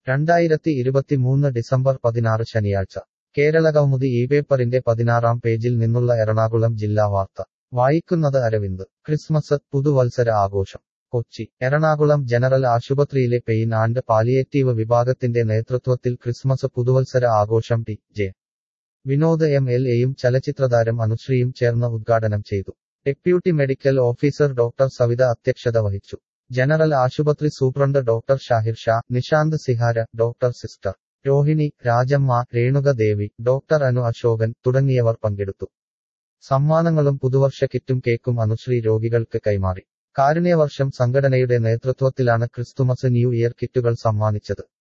രണ്ടായിരത്തി ഇരുപത്തിമൂന്ന് ഡിസംബർ പതിനാറ് ശനിയാഴ്ച കേരളകൗമുദി ഈ പേപ്പറിന്റെ പതിനാറാം പേജിൽ നിന്നുള്ള എറണാകുളം ജില്ലാ വാർത്ത വായിക്കുന്നത് അരവിന്ദ് ക്രിസ്മസ് പുതുവത്സര ആഘോഷം കൊച്ചി എറണാകുളം ജനറൽ ആശുപത്രിയിലെ പെയിൻ ആൻഡ് പാലിയേറ്റീവ് വിഭാഗത്തിന്റെ നേതൃത്വത്തിൽ ക്രിസ്മസ് പുതുവത്സര ആഘോഷം T J Vinod M L എയും ചലച്ചിത്രതാരം അനുശ്രീയും ചേർന്ന് ഉദ്ഘാടനം ചെയ്തു deputy medical officer doctor Savitha അധ്യക്ഷത വഹിച്ചു ജനറൽ ആശുപത്രി superintendent doctor Shahir Shah Nishanth Sihara doctor sister Rohini Rajamma Renuka Devi doctor Anu Ashokan തുടങ്ങിയവർ പങ്കെടുത്തു സമ്മാനങ്ങളും പുതുവർഷ കിറ്റും കേക്കും അനുശ്രീ രോഗികൾക്ക് കൈമാറി കാരുണ്യവർഷം സംഘടനയുടെ നേതൃത്വത്തിലാണ് ക്രിസ്തുമസ് ന്യൂ ഇയർ കിറ്റുകൾ സമ്മാനിച്ചത്